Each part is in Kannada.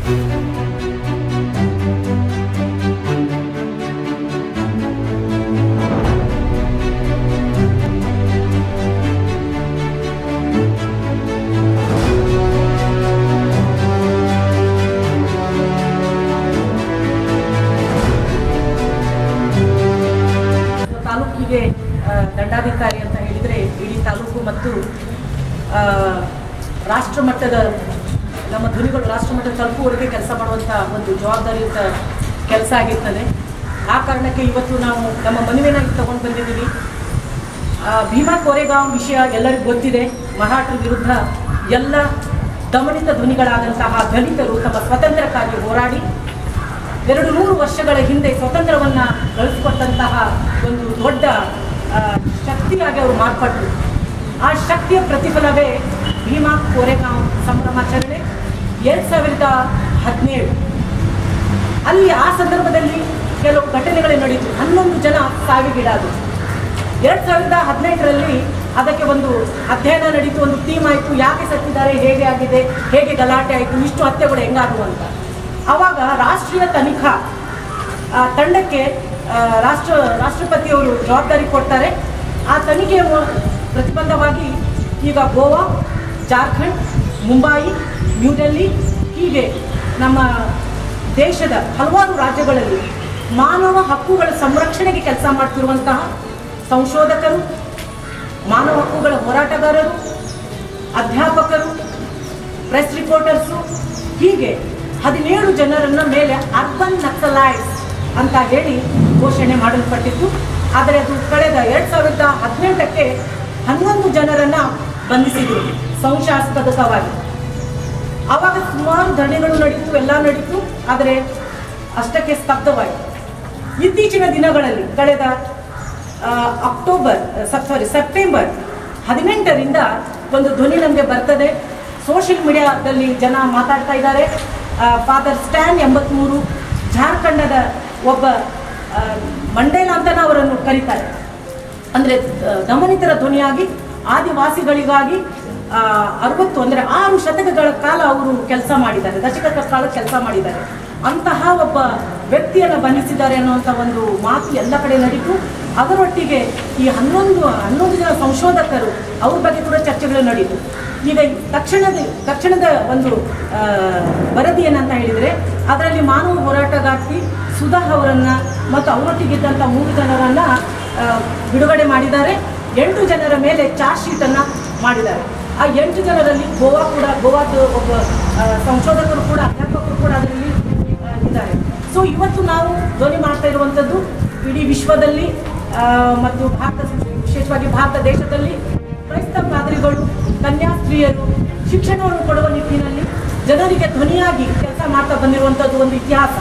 ತಾಲೂಕಿಗೆ ಆ, ದಂಡಾಧಿಕಾರಿ ಅಂತ ಹೇಳಿದರೆ ಇಡೀ ತಾಲೂಕು ಮತ್ತು ಆ, ರಾಷ್ಟ್ರ ಮಟ್ಟದ ನಮ್ಮ ಧ್ವನಿಗಳು ರಾಷ್ಟ್ರ ಮಟ್ಟದ ತಲುಪುವವರೆಗೆ ಕೆಲಸ ಮಾಡುವಂಥ ಒಂದು ಜವಾಬ್ದಾರಿಯುತ ಕೆಲಸ ಆಗಿರ್ತದೆ ಆ ಕಾರಣಕ್ಕೆ ಇವತ್ತು ನಾವು ನಮ್ಮ ಮನವಿನ ತಗೊಂಡು ಬಂದಿದ್ದೀವಿ ಆ, ಭೀಮಾ ಕೋರೆಗಾಂವ್ ವಿಷಯ ಎಲ್ಲರಿಗೂ ಗೊತ್ತಿದೆ ಮರಾಠರ ವಿರುದ್ಧ ಎಲ್ಲ ದಮನಿತ ಧ್ವನಿಗಳಾದಂತಹ ದಲಿತರು ತಮ್ಮ ಸ್ವಾತಂತ್ರ್ಯಕ್ಕಾಗಿ ಹೋರಾಡಿ ಎರಡು ನೂರು ವರ್ಷಗಳ ಹಿಂದೆ ಸ್ವತಂತ್ರವನ್ನು ಗಳಿಸಿಕೊಟ್ಟಂತಹ ಒಂದು ದೊಡ್ಡ ಆ, ಶಕ್ತಿಯಾಗಿ ಅವರು ಮಾರ್ಪಟ್ಟರು ಆ ಶಕ್ತಿಯ ಪ್ರತಿಫಲವೇ ಭೀಮಾ ಕೋರೆಗಾಂವ್ ಸಂಭ್ರಮಾಚರಣೆ ಎರಡು ಸಾವಿರದ ಹದಿನೇಳು ಅಲ್ಲಿ ಆ ಸಂದರ್ಭದಲ್ಲಿ ಕೆಲವು ಘಟನೆಗಳು ನಡೆಯಿತು ಹನ್ನೊಂದು ಜನ ಸಾವಿಗೀಡಾದರು ಎರಡು ಸಾವಿರದ ಹದಿನೆಂಟರಲ್ಲಿ ಅದಕ್ಕೆ ಒಂದು ಅಧ್ಯಯನ ನಡೀತು ಒಂದು ಟೀಮ್ ಆಯಿತು ಯಾಕೆ ಸತ್ತಿದ್ದಾರೆ ಹೇಗೆ ಆಗಿದೆ ಹೇಗೆ ಗಲಾಟೆ ಆಯಿತು ಇಷ್ಟು ಹತ್ಯೆಗಳು ಹೆಂಗಾದವು ಅಂತ ಆವಾಗ ರಾಷ್ಟ್ರೀಯ ತನಿಖಾ ಆ, ತಂಡಕ್ಕೆ ಆ, ರಾಷ್ಟ್ರ ರಾಷ್ಟ್ರಪತಿಯವರು ಜವಾಬ್ದಾರಿ ಕೊಡ್ತಾರೆ ಆ ತನಿಖೆಯ ಮೂ- ಪ್ರತಿಬಂಧವಾಗಿ ಈಗ ಗೋವಾ ಜಾರ್ಖಂಡ್ ಮುಂಬಯಿ ನ್ಯೂ ಡೆಲ್ಲಿ ಹೀಗೆ ನಮ್ಮ ದೇಶದ ಹಲವಾರು ರಾಜ್ಯಗಳಲ್ಲಿ ಮಾನವ ಹಕ್ಕುಗಳ ಸಂರಕ್ಷಣೆಗೆ ಕೆಲಸ ಮಾಡ್ತಿರುವಂತಹ ಸಂಶೋಧಕರು ಮಾನವ ಹಕ್ಕುಗಳ ಹೋರಾಟಗಾರರು ಅಧ್ಯಾಪಕರು ಪ್ರೆಸ್ ರಿಪೋರ್ಟರ್ಸು ಹೀಗೆ ಹದಿನೇಳು ಜನರನ್ನ ಮೇಲೆ ಅರ್ಬನ್ ನಕ್ಸಲೈಟ್ಸ್ ಅಂತ ಹೇಳಿ ಘೋಷಣೆ ಮಾಡಲ್ಪಟ್ಟಿತ್ತು ಆದರೆ ಅದು ಕಳೆದ ಎರಡು ಸಾವಿರದ ಹದಿನೆಂಟಕ್ಕೆ ಹನ್ನೊಂದು ಜನರನ್ನ ಬಂಧಿಸಿದ್ರು ಸಂಶಯಾಸ್ಪದಕವಾಗಿ ಆವಾಗ ಸುಮಾರು ಧರಣಿಗಳು ನಡೀತು ಎಲ್ಲ ನಡೀತು ಆದರೆ ಅಷ್ಟಕ್ಕೆ ಸ್ತಬ್ಧವಾಯಿತು ಇತ್ತೀಚಿನ ದಿನಗಳಲ್ಲಿ ಕಳೆದ ಆ, ಅಕ್ಟೋಬರ್ ಸಾರಿ ಸೆಪ್ಟೆಂಬರ್ ಹದಿನೆಂಟರಿಂದ ಒಂದು ಧ್ವನಿ ನಮಗೆ ಬರ್ತದೆ ಸೋಷಿಯಲ್ ಮೀಡಿಯಾದಲ್ಲಿ ಜನ ಮಾತಾಡ್ತಾ ಇದ್ದಾರೆ ಫಾದರ್ ಸ್ಟ್ಯಾನ್ ಎಂಬತ್ಮೂರು ಜಾರ್ಖಂಡದ ಒಬ್ಬ ಆ, ಮಂಡೇಲ ಅಂತನ ಅವರನ್ನು ಕರೀತಾರೆ ಅಂದರೆ ದಮನಿತರ ಧ್ವನಿಯಾಗಿ ಆದಿವಾಸಿಗಳಿಗಾಗಿ ಆ, ಅರವತ್ತು ಅಂದರೆ ಆರು ಶತಕಗಳ ಕಾಲ ಅವರು ಕೆಲಸ ಮಾಡಿದ್ದಾರೆ ದಶಕಗಳ ಕಾಲ ಕೆಲಸ ಮಾಡಿದ್ದಾರೆ ಅಂತಹ ಒಬ್ಬ ವ್ಯಕ್ತಿಯನ್ನು ಬಂಧಿಸಿದ್ದಾರೆ ಅನ್ನುವಂಥ ಒಂದು ಮಾತು ಎಲ್ಲ ಕಡೆ ನಡೀತು ಅದರೊಟ್ಟಿಗೆ ಈ ಹನ್ನೊಂದು ಹನ್ನೊಂದು ಜನ ಸಂಶೋಧಕರು ಅವ್ರ ಬಗ್ಗೆ ಕೂಡ ಚರ್ಚೆಗಳು ನಡೀತು ಈಗ ಈ ತಕ್ಷಣದ ತಕ್ಷಣದ ಒಂದು ಆ, ವರದಿ ಏನಂತ ಹೇಳಿದರೆ ಅದರಲ್ಲಿ ಮಾನವ ಹೋರಾಟಗಾರ್ತಿ ಸುಧಾ ಅವರನ್ನ ಮತ್ತು ಅವರೊಟ್ಟಿಗಿದ್ದಂಥ ಮೂರು ಜನರನ್ನ ಆ, ಬಿಡುಗಡೆ ಮಾಡಿದ್ದಾರೆ ಎಂಟು ಜನರ ಮೇಲೆ ಚಾರ್ಜ್ ಶೀಟನ್ನು ಮಾಡಿದ್ದಾರೆ ಆ ಎಂಟು ಜನರಲ್ಲಿ ಗೋವಾ ಕೂಡ ಗೋವಾದ ಒಬ್ಬ ಆ, ಸಂಶೋಧಕರು ಕೂಡ ಅಧ್ಯಾಪಕರು ಕೂಡ ಅದರಲ್ಲಿ ಆ, ಇದ್ದಾರೆ ಸೊ ಇವತ್ತು ನಾವು ಧ್ವನಿ ಮಾಡ್ತಾ ಇರುವಂಥದ್ದು ಇಡೀ ವಿಶ್ವದಲ್ಲಿ ಆ, ಮತ್ತು ಭಾರತ ವಿಶೇಷವಾಗಿ ಭಾರತ ದೇಶದಲ್ಲಿ ಕ್ರೈಸ್ತ ಪಾದ್ರಿಗಳು ಕನ್ಯಾಸ್ತ್ರೀಯರು ಶಿಕ್ಷಣವನ್ನು ಕೊಡುವ ನಿಟ್ಟಿನಲ್ಲಿ ಜನರಿಗೆ ಧ್ವನಿಯಾಗಿ ಕೆಲಸ ಮಾಡ್ತಾ ಬಂದಿರುವಂಥದ್ದು ಒಂದು ಇತಿಹಾಸ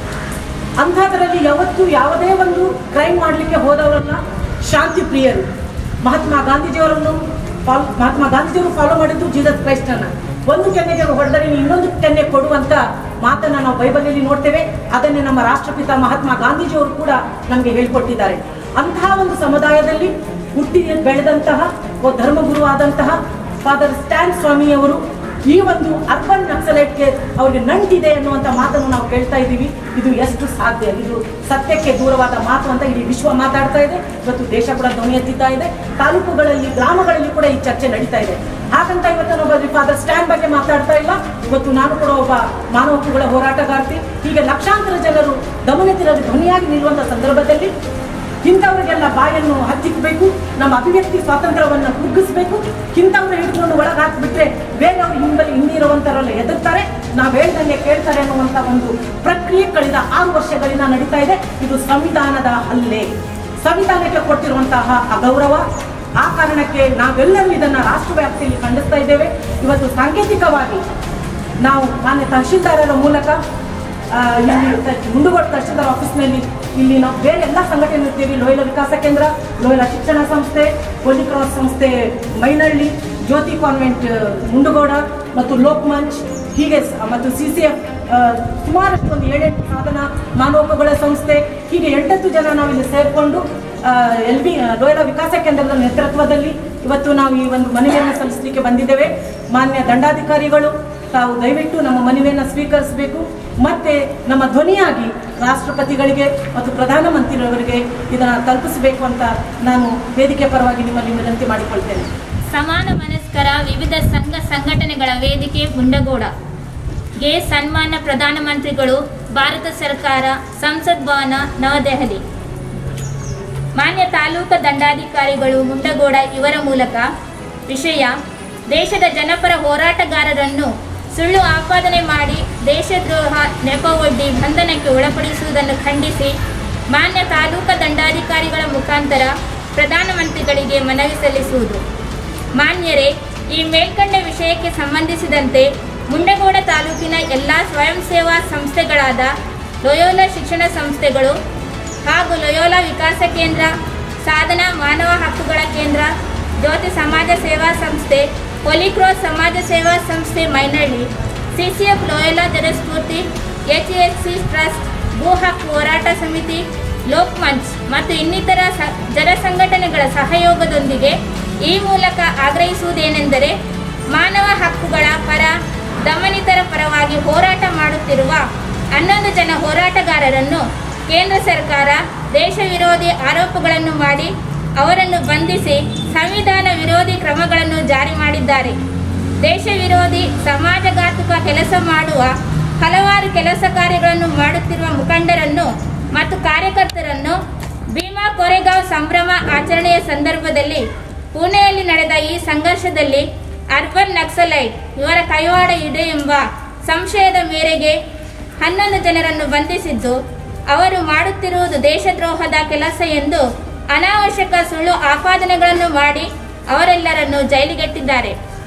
ಅಂಥದ್ರಲ್ಲಿ ಯಾವತ್ತೂ ಯಾವುದೇ ಒಂದು ಕ್ರೈಮ್ ಮಾಡಲಿಕ್ಕೆ ಹೋದವರನ್ನ ಶಾಂತಿ ಪ್ರಿಯರು ಮಹಾತ್ಮ ಗಾಂಧೀಜಿಯವರನ್ನು ಫಾಲೋ ಮಹಾತ್ಮ ಗಾಂಧೀಜಿಯವರು ಫಾಲೋ ಮಾಡಿದ್ದು ಜೀಸಸ್ ಕ್ರೈಸ್ಟನ್ನ ಒಂದು ಕೆನ್ನೆಗೆ ಹೊಡೆದರೆ ನೀನು ಇನ್ನೊಂದು ಕೆನ್ನೆ ಕೊಡುವಂತ ಮಾತನ್ನ ನಾವು ಬೈಬಲಲ್ಲಿ ನೋಡ್ತೇವೆ ಅದನ್ನೇ ನಮ್ಮ ರಾಷ್ಟ್ರಪಿತ ಮಹಾತ್ಮ ಗಾಂಧೀಜಿಯವರು ಕೂಡ ನಮಗೆ ಹೇಳಿಕೊಟ್ಟಿದ್ದಾರೆ ಅಂತಹ ಒಂದು ಸಮುದಾಯದಲ್ಲಿ ಹುಟ್ಟಿ ಬೆಳೆದಂತಹ ಒಬ್ಬ ಧರ್ಮಗುರು ಆದಂತಹ ಫಾದರ್ ಸ್ಟ್ಯಾನ್ ಸ್ವಾಮಿಯವರು ಈ ಒಂದು ಅರ್ಬನ್ ನಕ್ಸಲೈಟ್ಗೆ ಅವರಿಗೆ ನಂಟಿದೆ ಅನ್ನುವಂಥ ಮಾತನ್ನು ನಾವು ಕೇಳ್ತಾ ಇದ್ದೀವಿ ಇದು ಎಷ್ಟು ಸಾಧ್ಯ ಇದು ಸತ್ಯಕ್ಕೆ ದೂರವಾದ ಮಾತು ಅಂತ ಇಡೀ ವಿಶ್ವ ಮಾತಾಡ್ತಾ ಇದೆ ಇವತ್ತು ದೇಶ ಕೂಡ ಧ್ವನಿ ಎತ್ತಿತಾ ಇದೆ ತಾಲೂಕುಗಳಲ್ಲಿ ಗ್ರಾಮಗಳಲ್ಲಿ ಕೂಡ ಈ ಚರ್ಚೆ ನಡೀತಾ ಇದೆ ಹಾಗಂತ ಇವತ್ತು ನಾವು ಫಾದರ್ ಸ್ಟ್ಯಾಂಡ್ ಬಗ್ಗೆ ಮಾತಾಡ್ತಾ ಇಲ್ಲ ಇವತ್ತು ನಾನು ಕೂಡ ಒಬ್ಬ ಮಾನವ ಹಕ್ಕುಗಳ ಹೋರಾಟಗಾರ್ತಿ ಹೀಗೆ ಲಕ್ಷಾಂತರ ಜನರು ದಮನತಿರಲ್ಲಿ ಧ್ವನಿಯಾಗಿ ನಿಲ್ಲುವಂಥ ಸಂದರ್ಭದಲ್ಲಿ ಇಂಥವರಿಗೆಲ್ಲ ಬಾಯನ್ನು ಹಚ್ಚಿಕ್ಬೇಕು ನಮ್ಮ ಅಭಿವ್ಯಕ್ತಿ ಸ್ವಾತಂತ್ರ್ಯವನ್ನು ಕುಗ್ಗಿಸ್ಬೇಕು ಇಂಥವ್ರು ಹಿಡ್ಕೊಂಡು ಒಳಗೆ ಹಾಕ್ಬಿಟ್ರೆ ಬೇರೆಯವರು ಹಿಂಬಲ್ಲಿ ಹಿಂದೆ ಇರುವಂಥವರೆಲ್ಲ ಎದುರ್ತಾರೆ ನಾವು ಹೇಳ್ದಂಗೆ ಕೇಳ್ತಾರೆ ಅನ್ನುವಂಥ ಒಂದು ಪ್ರಕ್ರಿಯೆ ಕಳೆದ ಆರು ವರ್ಷಗಳಿಂದ ನಡೀತಾ ಇದೆ ಇದು ಸಂವಿಧಾನದ ಹಲ್ಲೆ ಸಂವಿಧಾನಕ್ಕೆ ಕೊಟ್ಟಿರುವಂತಹ ಅಗೌರವ ಆ ಕಾರಣಕ್ಕೆ ನಾವೆಲ್ಲರೂ ಇದನ್ನು ರಾಷ್ಟ್ರವ್ಯಾಪ್ತಿಯಲ್ಲಿ ಖಂಡಿಸ್ತಾ ಇದ್ದೇವೆ ಇವತ್ತು ಸಾಂಕೇತಿಕವಾಗಿ ನಾವು ಮಾನ್ಯ ತಹಶೀಲ್ದಾರರ ಮೂಲಕ ಆ, ಇಲ್ಲಿ ತ- ಮುಂಡುಗೋಡು ತಹಶೀಲ್ದಾರ್ ಆಫೀಸ್ನಲ್ಲಿ ಇಲ್ಲಿ ನಾವು ಬೇರೆ ಎಲ್ಲ ಸಂಘಟನೆ ಇರ್ತೀವಿ ಲೋಯಲ ವಿಕಾಸ ಕೇಂದ್ರ ಲೋಯಲ ಶಿಕ್ಷಣ ಸಂಸ್ಥೆ ಹೋಲಿ ಕ್ರಾಸ್ ಸಂಸ್ಥೆ ಮೈನಹಳ್ಳಿ ಜ್ಯೋತಿ ಕಾನ್ವೆಂಟ್ ಆ, ಮುಂಡುಗೋಡ ಮತ್ತು ಲೋಕ್ ಮಂಚ್ ಹೀಗೆ ಸ- ಮತ್ತು ಸಿ ಸಿ ಎಫ್ ಸುಮಾರಷ್ಟು ಒಂದು ಏಳೆಂಟು ಸಾಧನ ಮಾನವಕಗಳ ಸಂಸ್ಥೆ ಹೀಗೆ ಎಂಟತ್ತು ಜನ ನಾವು ಇಲ್ಲಿ ಸೇರಿಕೊಂಡು ಎಲ್ ಬಿ ಲೋಯಲ ವಿಕಾಸ ಕೇಂದ್ರದ ನೇತೃತ್ವದಲ್ಲಿ ಇವತ್ತು ನಾವು ಈ ಒಂದು ಮನವಿಯನ್ನು ಸಲ್ಲಿಸಲಿಕ್ಕೆ ಬಂದಿದ್ದೇವೆ ಮಾನ್ಯ ದಂಡಾಧಿಕಾರಿಗಳು ತಾವು ದಯವಿಟ್ಟು ನಮ್ಮ ಮನವಿಯನ್ನು ಸ್ವೀಕರಿಸಬೇಕು ಮತ್ತೆ ನಮ್ಮ ಧ್ವನಿಯಾಗಿ ರಾಷ್ಟ್ರಪತಿಗಳಿಗೆ ಮತ್ತು ಪ್ರಧಾನಮಂತ್ರಿಯವರಿಗೆ ಇದನ್ನು ತಲುಪಿಸಬೇಕು ಅಂತ ನಾನು ವೇದಿಕೆ ಪರವಾಗಿ ನಿಮ್ಮಲ್ಲಿ ವಿನಂತಿ ಮಾಡಿಕೊಳ್ತೇನೆ ಸಮಾನ ಮನಸ್ಕರ ವಿವಿಧ ಸಂಘ ಸಂಘಟನೆಗಳ ವೇದಿಕೆ ಮುಂಡಗೋಡ ಗೆ ಸನ್ಮಾನ ಪ್ರಧಾನಮಂತ್ರಿಗಳು ಭಾರತ ಸರ್ಕಾರ ಸಂಸತ್ ಭವನ ನವದೆಹಲಿ ಮಾನ್ಯ ತಾಲೂಕು ದಂಡಾಧಿಕಾರಿಗಳು ಮುಂಡಗೋಡ ಇವರ ಮೂಲಕ ವಿಷಯ ದೇಶದ ಜನಪರ ಹೋರಾಟಗಾರರನ್ನು ಸುಳ್ಳು ಆಪಾದನೆ ಮಾಡಿ ದೇಶದ್ರೋಹ ನೆಪವೊಡ್ಡಿ ಬಂಧನಕ್ಕೆ ಒಳಪಡಿಸುವುದನ್ನು ಖಂಡಿಸಿ ಮಾನ್ಯ ತಾಲೂಕು ದಂಡಾಧಿಕಾರಿಗಳ ಮುಖಾಂತರ ಪ್ರಧಾನಮಂತ್ರಿಗಳಿಗೆ ಮನವಿ ಸಲ್ಲಿಸುವುದು ಮಾನ್ಯರೇ ಈ ಮೇಲ್ಕಂಡ ವಿಷಯಕ್ಕೆ ಸಂಬಂಧಿಸಿದಂತೆ ಮುಂಡಗೋಡ ತಾಲೂಕಿನ ಎಲ್ಲ ಸ್ವಯಂ ಸೇವಾ ಸಂಸ್ಥೆಗಳಾದ ಲೊಯೋಲಾ ಶಿಕ್ಷಣ ಸಂಸ್ಥೆಗಳು ಹಾಗೂ ಲೊಯೋಲಾ ವಿಕಾಸ ಕೇಂದ್ರ ಸಾಧನಾ ಮಾನವ ಹಕ್ಕುಗಳ ಕೇಂದ್ರ ಜ್ಯೋತಿ ಸಮಾಜ ಸೇವಾ ಸಂಸ್ಥೆ ಹೋಲಿಕ್ರಾಸ್ ಸಮಾಜ ಸೇವಾ ಸಂಸ್ಥೆ Mainalli CCF Loyola Janaspoorthi H S C trust ಭೂ ಹಕ್ಕು ಹೋರಾಟ ಸಮಿತಿ ಲೋಕ್ ಮಂಚ್ ಮತ್ತು ಇನ್ನಿತರ ಸ ಜನ ಸಂಘಟನೆಗಳ ಸಹಯೋಗದೊಂದಿಗೆ ಈ ಮೂಲಕ ಆಗ್ರಹಿಸುವುದೇನೆಂದರೆ ಮಾನವ ಹಕ್ಕುಗಳ ಪರ ದಮನಿತರ ಪರವಾಗಿ ಹೋರಾಟ ಮಾಡುತ್ತಿರುವ ಹನ್ನೊಂದು ಜನ ಹೋರಾಟಗಾರರನ್ನು ಕೇಂದ್ರ ಸರ್ಕಾರ ದೇಶ ವಿರೋಧಿ ಆರೋಪಗಳನ್ನು ಮಾಡಿ ಅವರನ್ನು ಬಂಧಿಸಿ ಸಂವಿಧಾನ ವಿರೋಧಿ ಕ್ರಮಗಳನ್ನು ಜಾರಿ ಮಾಡಿದ್ದಾರೆ ದೇಶ ವಿರೋಧಿ ಸಮಾಜಘಾತುಕ ಕೆಲಸ ಮಾಡುವ ಹಲವಾರು ಕೆಲಸ ಕಾರ್ಯಗಳನ್ನು ಮಾಡುತ್ತಿರುವ ಮುಖಂಡರನ್ನು ಮತ್ತು ಕಾರ್ಯಕರ್ತರನ್ನು ಭೀಮಾ ಕೊರೆಗಾಂವ್ ಸಂಭ್ರಮ ಆಚರಣೆಯ ಸಂದರ್ಭದಲ್ಲಿ ಪುಣೆಯಲ್ಲಿ ನಡೆದ ಈ ಸಂಘರ್ಷದಲ್ಲಿ ಅರ್ಬನ್ ನಕ್ಸಲೈಟ್ ಇವರ ಕೈವಾಡ ಇದೆ ಎಂಬ ಸಂಶಯದ ಮೇರೆಗೆ ಹನ್ನೊಂದು ಜನರನ್ನು ಬಂಧಿಸಿದ್ದು ಅವರು ಮಾಡುತ್ತಿರುವುದು ದೇಶದ್ರೋಹದ ಕೆಲಸ ಎಂದು ಅನಾವಶ್ಯಕ ಸುಳ್ಳು ಆಪಾದನೆಗಳನ್ನು ಮಾಡಿ ಅವರೆಲ್ಲರನ್ನು ಜೈಲಿಗೆಟ್ಟಿದ್ದಾರೆ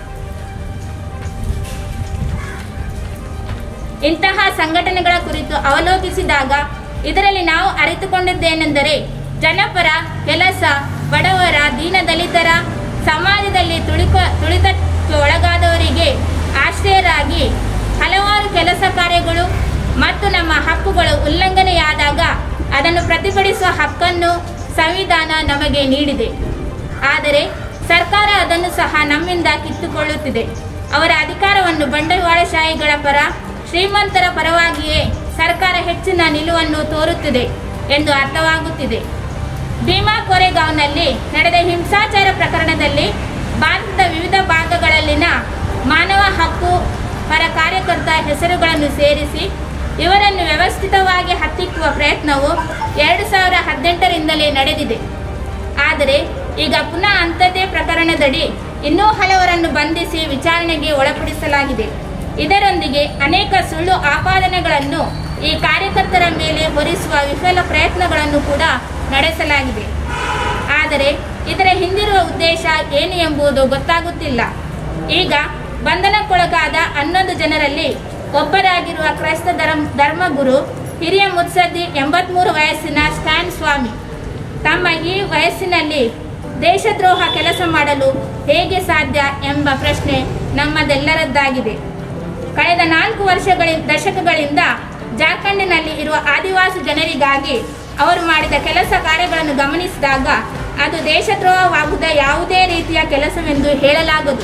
ಇಂತಹ ಸಂಘಟನೆಗಳ ಕುರಿತು ಅವಲೋಕಿಸಿದಾಗ ಇದರಲ್ಲಿ ನಾವು ಅರಿತುಕೊಂಡಿದ್ದೇನೆಂದರೆ ಜನಪರ ಕೆಲಸ ಬಡವರ ದೀನದಲಿತರ ಸಮಾಜದಲ್ಲಿ ತುಳಿಕ ತುಳಿತಕ್ಕೆ ಒಳಗಾದವರಿಗೆ ಆಶ್ರಯರಾಗಿ ಹಲವಾರು ಕೆಲಸ ಕಾರ್ಯಗಳು ಮತ್ತು ನಮ್ಮ ಹಕ್ಕುಗಳು ಉಲ್ಲಂಘನೆಯಾದಾಗ ಅದನ್ನು ಪ್ರತಿಭಟಿಸುವ ಹಕ್ಕನ್ನು ಸಂವಿಧಾನ ನಮಗೆ ನೀಡಿದೆ ಆದರೆ ಸರ್ಕಾರ ಅದನ್ನು ಸಹ ನಮ್ಮಿಂದ ಕಿತ್ತುಕೊಳ್ಳುತ್ತಿದೆ ಅವರ ಅಧಿಕಾರವನ್ನು ಬಂಡವಾಳಶಾಹಿಗಳ ಪರ ಶ್ರೀಮಂತರ ಪರವಾಗಿಯೇ ಸರ್ಕಾರ ಹೆಚ್ಚಿನ ನಿಲುವನ್ನು ತೋರುತ್ತಿದೆ ಎಂದು ಅರ್ಥವಾಗುತ್ತಿದೆ ಭೀಮಾ ಕೊರೆಗಾಂವ್ನಲ್ಲಿ ನಡೆದ ಹಿಂಸಾಚಾರ ಪ್ರಕರಣದಲ್ಲಿ ಭಾರತದ ವಿವಿಧ ಭಾಗಗಳಲ್ಲಿನ ಮಾನವ ಹಕ್ಕು ಪರ ಕಾರ್ಯಕರ್ತ ಹೆಸರುಗಳನ್ನು ಸೇರಿಸಿ ಇವರನ್ನು ವ್ಯವಸ್ಥಿತವಾಗಿ ಹತ್ತಿಕ್ಕುವ ಪ್ರಯತ್ನವು ಎರಡು ಸಾವಿರ ಹದಿನೆಂಟರಿಂದಲೇ ನಡೆದಿದೆ ಆದರೆ ಈಗ ಪುನಃ ಅಂಥದ್ದೇ ಪ್ರಕರಣದಡಿ ಇನ್ನೂ ಹಲವರನ್ನು ಬಂಧಿಸಿ ವಿಚಾರಣೆಗೆ ಒಳಪಡಿಸಲಾಗಿದೆ ಇದರೊಂದಿಗೆ ಅನೇಕ ಸುಳ್ಳು ಆಪಾದನೆಗಳನ್ನು ಈ ಕಾರ್ಯಕರ್ತರ ಮೇಲೆ ಹೊರಿಸುವ ವಿಫಲ ಪ್ರಯತ್ನಗಳನ್ನು ಕೂಡ ನಡೆಸಲಾಗಿದೆ ಆದರೆ ಇದರ ಹಿಂದಿರುವ ಉದ್ದೇಶ ಏನು ಎಂಬುದು ಗೊತ್ತಾಗುತ್ತಿಲ್ಲ ಈಗ ಬಂಧನಕ್ಕೊಳಗಾದ ಹನ್ನೊಂದು ಜನರಲ್ಲಿ ಒಬ್ಬರಾಗಿರುವ ಕ್ರೈಸ್ತ ಧರ್ಮ ಧರ್ಮಗುರು ಹಿರಿಯ ಮುತ್ಸದ್ದಿ ಎಂಬತ್ಮೂರು ವಯಸ್ಸಿನ ಸ್ಟ್ಯಾನ್ ಸ್ವಾಮಿ ತಮ್ಮ ಈ ವಯಸ್ಸಿನಲ್ಲಿ ದೇಶದ್ರೋಹ ಕೆಲಸ ಮಾಡಲು ಹೇಗೆ ಸಾಧ್ಯ ಎಂಬ ಪ್ರಶ್ನೆ ನಮ್ಮದೆಲ್ಲರದ್ದಾಗಿದೆ ಕಳೆದ ನಾಲ್ಕು ವರ್ಷಗಳ ದಶಕಗಳಿಂದ ಜಾರ್ಖಂಡ್ನಲ್ಲಿ ಇರುವ ಆದಿವಾಸಿ ಜನರಿಗಾಗಿ ಅವರು ಮಾಡಿದ ಕೆಲಸ ಕಾರ್ಯಗಳನ್ನು ಗಮನಿಸಿದಾಗ ಅದು ದೇಶದ್ರೋಹವಾಗುವ ಯಾವುದೇ ರೀತಿಯ ಕೆಲಸವೆಂದು ಹೇಳಲಾಗದು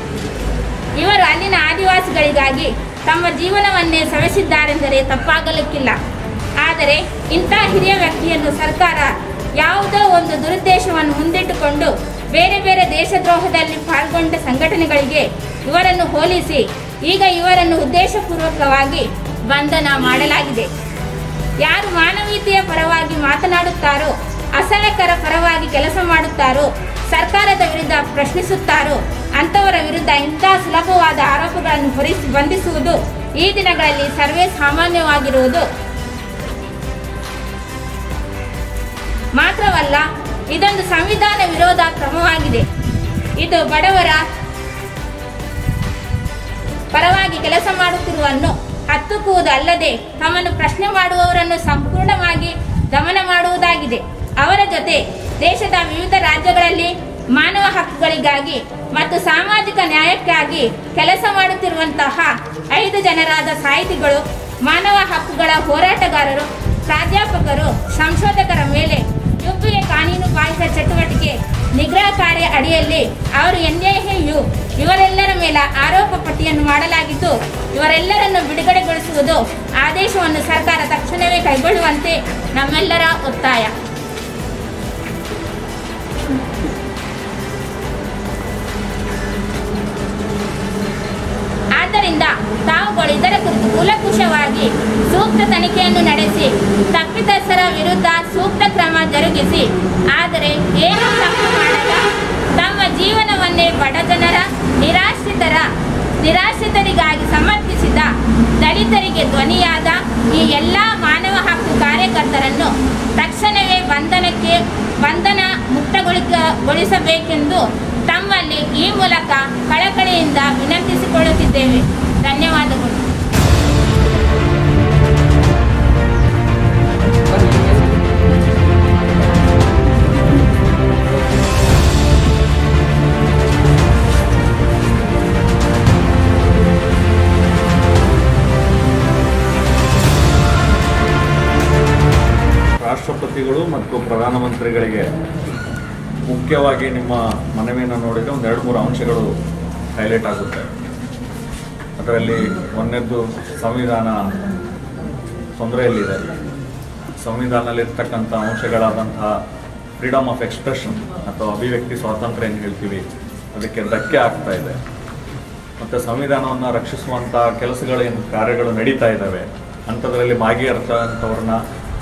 ಇವರು ಅಲ್ಲಿನ ಆದಿವಾಸಿಗಳಿಗಾಗಿ ತಮ್ಮ ಜೀವನವನ್ನೇ ಸವೆಸಿದ್ದಾರೆಂದರೆ ತಪ್ಪಾಗಲಿಕ್ಕಿಲ್ಲ ಆದರೆ ಇಂಥ ಹಿರಿಯ ವ್ಯಕ್ತಿಯನ್ನು ಸರ್ಕಾರ ಯಾವುದೋ ಒಂದು ದುರುದ್ದೇಶವನ್ನು ಮುಂದಿಟ್ಟುಕೊಂಡು ಬೇರೆ ಬೇರೆ ದೇಶದ್ರೋಹದಲ್ಲಿ ಪಾಲ್ಗೊಂಡ ಸಂಘಟನೆಗಳಿಗೆ ಇವರನ್ನು ಹೋಲಿಸಿ ಈಗ ಇವರನ್ನು ಉದ್ದೇಶಪೂರ್ವಕವಾಗಿ ಬಂಧನ ಮಾಡಲಾಗಿದೆ ಯಾರು ಮಾನವೀಯತೆಯ ಪರವಾಗಿ ಮಾತನಾಡುತ್ತಾರೋ ಅಸಹಾಯಕರ ಪರವಾಗಿ ಕೆಲಸ ಮಾಡುತ್ತಾರೋ ಸರ್ಕಾರದ ವಿರುದ್ಧ ಪ್ರಶ್ನಿಸುತ್ತಾರೋ ಅಂಥವರ ವಿರುದ್ಧ ಇಂತಹ ಸುಲಭವಾದ ಆರೋಪಗಳನ್ನು ಹೊರಿಸಿ ಬಂಧಿಸುವುದು ಈ ದಿನಗಳಲ್ಲಿ ಸರ್ವೇ ಸಾಮಾನ್ಯವಾಗಿರುವುದು ಮಾತ್ರವಲ್ಲ ಇದೊಂದು ಸಂವಿಧಾನ ವಿರೋಧ ಕ್ರಮವಾಗಿದೆ ಇದು ಬಡವರ ಪರವಾಗಿ ಕೆಲಸ ಮಾಡುತ್ತಿರುವನ್ನು ಹತ್ತುಕುವುದು ಅಲ್ಲದೆ ತಮ್ಮನ್ನು ಪ್ರಶ್ನೆ ಮಾಡುವವರನ್ನು ಸಂಪೂರ್ಣವಾಗಿ ದಮನ ಮಾಡುವುದಾಗಿದೆ ಅವರ ಜೊತೆ ದೇಶದ ವಿವಿಧ ರಾಜ್ಯಗಳಲ್ಲಿ ಮಾನವ ಹಕ್ಕುಗಳಿಗಾಗಿ ಮತ್ತು ಸಾಮಾಜಿಕ ನ್ಯಾಯಕ್ಕಾಗಿ ಕೆಲಸ ಮಾಡುತ್ತಿರುವಂತಹ ಐದು ಜನರಾದ ಸಾಹಿತಿಗಳು ಮಾನವ ಹಕ್ಕುಗಳ ಹೋರಾಟಗಾರರು ಪ್ರಾಧ್ಯಾಪಕರು ಸಂಶೋಧಕರ ಮೇಲೆ ಯುಪಿಎ ಕಾನೂನು ಬಾಹಿರ ಚಟುವಟಿಕೆ ನಿಗ್ರಹ ಕಾರ್ಯ ಅಡಿಯಲ್ಲಿ ಅವರು ಎನ್ಐಎಯು ಇವರೆಲ್ಲರ ಮೇಲೆ ಆರೋಪ ಪಟ್ಟಿಯನ್ನು ಮಾಡಲಾಗಿದ್ದು ಇವರೆಲ್ಲರನ್ನು ಬಿಡುಗಡೆಗೊಳಿಸುವುದು ಆದೇಶವನ್ನು ಸರ್ಕಾರ ತಕ್ಷಣವೇ ಕೈಗೊಳ್ಳುವಂತೆ ನಮ್ಮೆಲ್ಲರ ಒತ್ತಾಯ ಆದ್ದರಿಂದ ತಾವುಗಳು ಇದರ ಕುರಿತು ಕೂಲಂಕುಷವಾಗಿ ಸೂಕ್ತ ತನಿಖೆಯನ್ನು ನಡೆಸಿ ತಪ್ಪಿತಸ್ಥರ ವಿರುದ್ಧ ಸೂಕ್ತ ಕ್ರಮ ಜರುಗಿಸಿ ಆದರೆ ಏನು ತಪ್ಪು ಮಾಡದ ತಮ್ಮ ಜೀವನವನ್ನೇ ಬಡಜನರ ನಿರಾಶ್ರಿತರ ನಿರಾಶ್ರಿತರಿಗಾಗಿ ಸಮರ್ಪಿಸಿದ ದಲಿತರಿಗೆ ಧ್ವನಿಯಾದ ಈ ಎಲ್ಲ ಮಾನವ ಹಕ್ಕು ಕಾರ್ಯಕರ್ತರನ್ನು ತಕ್ಷಣವೇ ಬಂಧನಕ್ಕೆ ಬಂಧನ ಮುಕ್ತಗೊಳಿಸಬೇಕೆಂದು ತಮ್ಮಲ್ಲಿ ಈ ಮೂಲಕ ಕಳಕಳಿಯಿಂದ ವಿನಂತಿಸಿಕೊಳ್ಳುತ್ತಿದ್ದೇವೆ ಧನ್ಯವಾದಗಳು ರಾಷ್ಟ್ರಪತಿಗಳು ಮತ್ತು ಪ್ರಧಾನಮಂತ್ರಿಗಳಿಗೆ ಮುಖ್ಯವಾಗಿ ನಿಮ್ಮ ಮನವಿಯನ್ನು ನೋಡಿದರೆ ಒಂದು ಎರಡು ಮೂರು ಅಂಶಗಳು ಹೈಲೈಟ್ ಆಗುತ್ತೆ ಅದರಲ್ಲಿ ಒಂದನೇದ್ದು ಸಂವಿಧಾನ ತೊಂದರೆಯಲ್ಲಿದೆ ಸಂವಿಧಾನದಲ್ಲಿರ್ತಕ್ಕಂಥ ಅಂಶಗಳಾದಂತಹ ಫ್ರೀಡಮ್ ಆಫ್ ಎಕ್ಸ್ಪ್ರೆಷನ್ ಅಥವಾ ಅಭಿವ್ಯಕ್ತಿ ಸ್ವಾತಂತ್ರ್ಯ ಏನು ಹೇಳ್ತೀವಿ ಅದಕ್ಕೆ ಧಕ್ಕೆ ಆಗ್ತಾ ಇದೆ ಮತ್ತು ಸಂವಿಧಾನವನ್ನು ರಕ್ಷಿಸುವಂಥ ಕೆಲಸಗಳು ಏನು ಕಾರ್ಯಗಳು ನಡೀತಾ ಇದ್ದಾವೆ ಅಂಥದ್ರಲ್ಲಿ ಭಾಗಿಯಾಗ್ತಕ್ಕಂಥವ್ರನ್ನ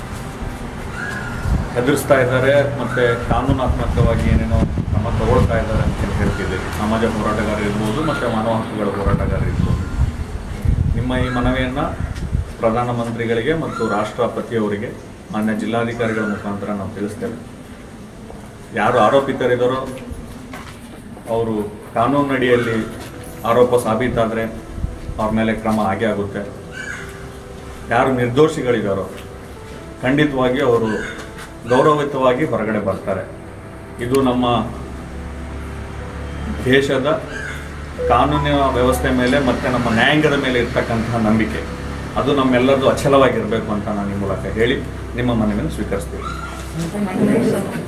ಹೆದರಿಸ್ತಾ ಇದ್ದಾರೆ ಮತ್ತು ಕಾನೂನಾತ್ಮಕವಾಗಿ ಏನೇನೋ ಕ್ರಮ ತಗೊಳ್ತಾ ಇದ್ದಾರೆ ಅಂತ ಹೇಳಿ ಹೇಳ್ತಿದ್ದೀವಿ ಸಮಾಜ ಹೋರಾಟಗಾರ ಇರ್ಬೋದು ಮತ್ತು ಮಾನವ ಹಕ್ಕುಗಳ ಹೋರಾಟಗಾರ ಇರ್ಬೋದು ನಿಮ್ಮ ಈ ಮನವಿಯನ್ನು ಪ್ರಧಾನಮಂತ್ರಿಗಳಿಗೆ ಮತ್ತು ರಾಷ್ಟ್ರಪತಿಯವರಿಗೆ ಮಾನ್ಯ ಜಿಲ್ಲಾಧಿಕಾರಿಗಳ ಮುಖಾಂತರ ನಾವು ತಿಳಿಸ್ತೇವೆ ಯಾರು ಆರೋಪಿತರಿದ್ದಾರೋ ಅವರು ಕಾನೂನಡಿಯಲ್ಲಿ ಆರೋಪ ಸಾಬೀತಾದರೆ ಅವ್ರ ಮೇಲೆ ಕ್ರಮ ಆಗೇ ಆಗುತ್ತೆ ಯಾರು ನಿರ್ದೋಷಿಗಳಿದ್ದಾರೋ ಖಂಡಿತವಾಗಿ ಅವರು ಗೌರವಯುತವಾಗಿ ಹೊರಗಡೆ ಬರ್ತಾರೆ ಇದು ನಮ್ಮ ದೇಶದ ಕಾನೂನಿನ ವ್ಯವಸ್ಥೆ ಮೇಲೆ ಮತ್ತು ನಮ್ಮ ನ್ಯಾಯಾಂಗದ ಮೇಲೆ ಇರ್ತಕ್ಕಂತಹ ನಂಬಿಕೆ ಅದು ನಮ್ಮೆಲ್ಲರದು ಅಚಲವಾಗಿರಬೇಕು ಅಂತ ನಾನು ಈ ಮೂಲಕ ಹೇಳಿ ನಿಮ್ಮ ಮನವಿಯನ್ನು ಸ್ವೀಕರಿಸ್ತೀನಿ